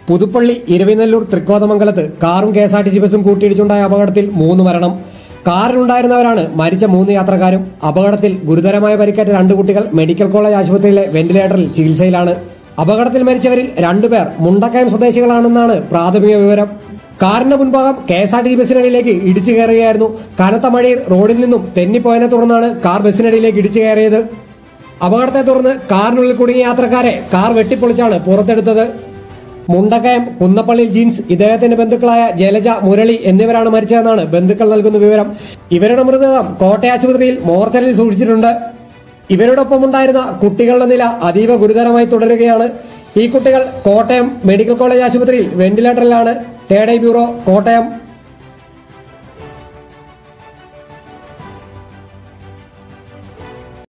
പുതുപ്പള്ളി ഇരുവിനല്ലൂർ തൃക്കോതമംഗലത്ത് കാറും K S R T C ബസും കൂട്ടിയിടിച്ചുണ്ടായ അപകടത്തിൽ മൂന്ന് മരണം കാറിലുണ്ടായിരുന്നവരാണ് മരിച്ച മൂന്ന് യാത്രക്കാരും അപകടത്തിൽ ഗുരുതരമായ പരിക്കേറ്റ രണ്ട് കുട്ടികൾ മെഡിക്കൽ കോളേജ് ആശുപത്രിയിലെ വെന്റിലേറ്ററിൽ ചികിത്സയിലാണ് അപകടത്തിൽ മരിച്ചവരിൽ രണ്ടുപേർ മുണ്ടക്കയം സ്വദേശികളാണെന്നാണ് പ്രാഥമിക വിവരം കാറിന്റെ മുൻഭാഗം K S R T C ബസ്സിനടിയിലേക്ക് ഇടിച്ചു കയറുകയായിരുന്നു കനത്ത മഴയിൽ റോഡിൽ നിന്നും തെന്നിപ്പോയതിനെ തുടർന്നാണ് കാർ ബസ്സിനടിയിലേക്ക് ഇടിച്ചു കയറിയത് അപകടത്തെ തുടർന്ന് കാറിനുള്ളിൽ കുടുങ്ങിയ യാത്രക്കാരെ കാർ വെട്ടിപ്പൊളിച്ചാണ് പുറത്തെടുത്തത് മുണ്ടക്കയം കുന്നപ്പള്ളി ജീൻസ് ഇദ്ദേഹത്തിന്റെ ബന്ധുക്കളായ ജലജ മുരളി എന്നിവരാണ് മരിച്ചതെന്നാണ് ബന്ധുക്കൾ നൽകുന്ന വിവരം ഇവരുടെ മൃതദേഹം കോട്ടയ ആശുപത്രിയിൽ മോർച്ചറിയിൽ സൂക്ഷിച്ചിട്ടുണ്ട് ഇവരോടൊപ്പം ഉണ്ടായിരുന്ന കുട്ടികളുടെ നില അതീവ ഗുരുതരമായി തുടരുകയാണ് ഈ കുട്ടികൾ കോട്ടയം മെഡിക്കൽ കോളേജ് ആശുപത്രിയിൽ വെന്റിലേറ്ററിലാണ് തേടൈ ബ്യൂറോ കോട്ടയം